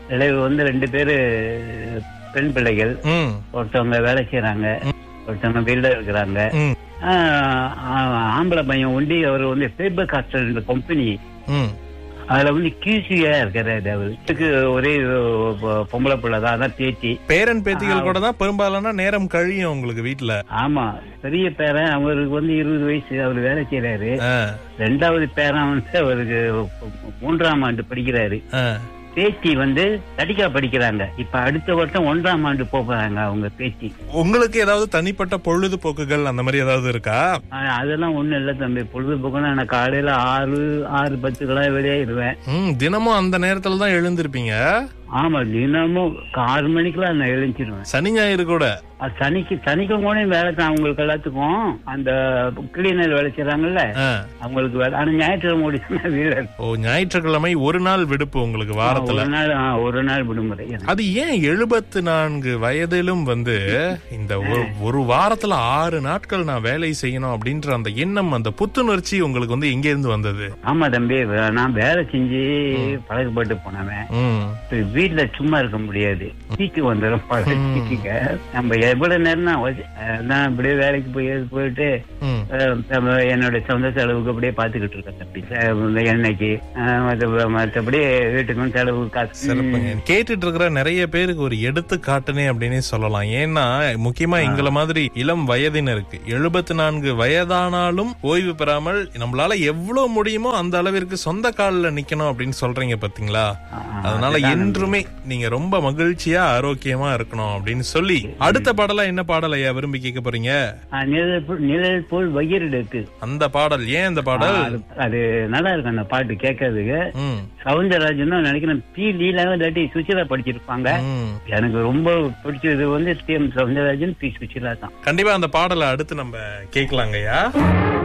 விளைவு வந்து ரெண்டு பேரு பெண் பிள்ளைகள் ம் ஒருத்தவங்க வேலை செய்யறாங்க ஒருத்தவங்க வீல்ல இருக்கிறாங்க ம் ஆஹ் ஆஹ் ஆம்பளை பையன் ஒண்டி அவர் வந்து ஃபேபர் காஸ்டல் இந்த கம்பெனி ம் அதுல வந்து கியூசியா இருக்கிறாரு அவரு இதுக்கு ஒரே பொ- பொம்பளை பிள்ளை தான் அதான் பேத்தி பேரன் பேத்திகள் கூட தான் பெரும்பாலான நேரம் கழியும் உங்களுக்கு வீட்ல ஆமா பெரிய பேரன் அவருக்கு வந்து இருபது வயசு அவர் வேலை செய்யறாரு ஆ, ரெண்டாவது பேரன் வந்து அவருக்கு மூன்றாம் ஆண்டு படிக்கிறாரு ஆ. பேத்தி வந்து தடிக்கா படிக்கிறாங்க இப்ப அடுத்த வருஷம் ஒன்றாம் ஆண்டு போறாங்க அவங்க பேத்தி உங்களுக்கு ஏதாவது தனிப்பட்ட பொழுதுபோக்குகள் அந்த மாதிரி ஏதாவது இருக்கா ஆஹ் அதெல்லாம் ஒண்ணும் இல்ல தம்பி பொழுதுபோக்குன்னா நான் காலையில ஆறு ஆறு பத்துக்கெல்லாம் வெளியாயிருவேன் ம் தினமும் அந்த நேரத்துல தான் எழுந்திருப்பீங்க ஆமா தினமும் ஆறு மணிக்கெல்லாம் நான் எழுந்திருவேன் சனி ஞாயிறு கூட அது சனிக்கு சனிக்கிழமை வேலை தான் அவங்களுக்கு எல்லாத்துக்கும் அந்த கிளீனர் வேலை செய்யறாங்கல்ல ஆ. அவங்களுக்கு வேலை ஆனா ஞாயிற்றுக்கிழமை முடிச்சுன்னா வீடு இருக்கு. ஓ ஞாயிற்றுக்கிழமை ஒரு நாள் விடுப்பு உங்களுக்கு வாரத்துல ஒரு நாள் ஆ, ஒரு நாள் விடுமுறை அது ஏன் எழுபத்து நான்கு வயதிலும் வந்து இந்த ஒரு ஒரு வாரத்துல ஆறு நாட்கள் நான் வேலை செய்யணும் அப்படின்ற அந்த எண்ணம் அந்த புத்துணர்ச்சி உங்களுக்கு வந்து எங்க இருந்து வந்தது ஆமா தம்பி நான் வேலை செஞ்சு பழக்கப்பட்டு போனவன் ம் இப்ப வீட்டுல சும்மா இருக்க முடியாது சீக்கு வந்துடும் பழகிக்க நம்ம எவ்வளவு நேரம் தான் வச்சு- நான் அப்படியே வேலைக்கு போய் போயிட்டு ம் அஹ், நம்ம என்னோட சொந்த செலவுக்கு அப்படியே பாத்துக்கிட்டு இருக்கேன் தம்பி அஹ், இந்த எண்ணெய்க்கு அஹ், மத்த- மத்தபடி வீட்டுக்கும் செலவு காசு சிறப்புங்க கேட்டுட்டு இருக்கிற நிறைய பேருக்கு ஒரு எடுத்துக்காட்டுனே அப்படின்னே சொல்லலாம் ஏன்னா முக்கியமா எங்களை மாதிரி இளம் வயதினருக்கு எழுபத்தி நான்கு வயதானாலும் ஓய்வு பெறாமல் நம்மளால எவ்வளவு முடியுமோ அந்த அளவிற்கு சொந்த காலில் நிக்கணும் அப்படின்னு சொல்றீங்க பாத்தீங்களா அதனால என்றுமே நீங்க ரொம்ப மகிழ்ச்சியா ஆரோக்கியமா இருக்கணும் அப்படின்னு சொல்லி அடுத்த பாடலா என்ன பாடல் ஐயா விரும்பி கேட்க போறீங்க அஹ், நிழல் போல் நிழல் போல் வயிறெடுக்கு அந்த பாடல் ஏன் அந்த பாடல் அது அது நல்லா இருக்கு அந்த பாட்டு கேட்கறதுக்கு ம் சவுந்தரராஜன் தான் நினைக்கிறேன் பி லீலாவும் இல்லாட்டி சுசிலா படிச்சிருப்பாங்க ம். எனக்கு ரொம்ப பிடிச்சது வந்து T M Soundararajan P Susheela தான் கண்டிப்பா அந்த பாடலை அடுத்து நம்ம கேட்கலாங்கய்யா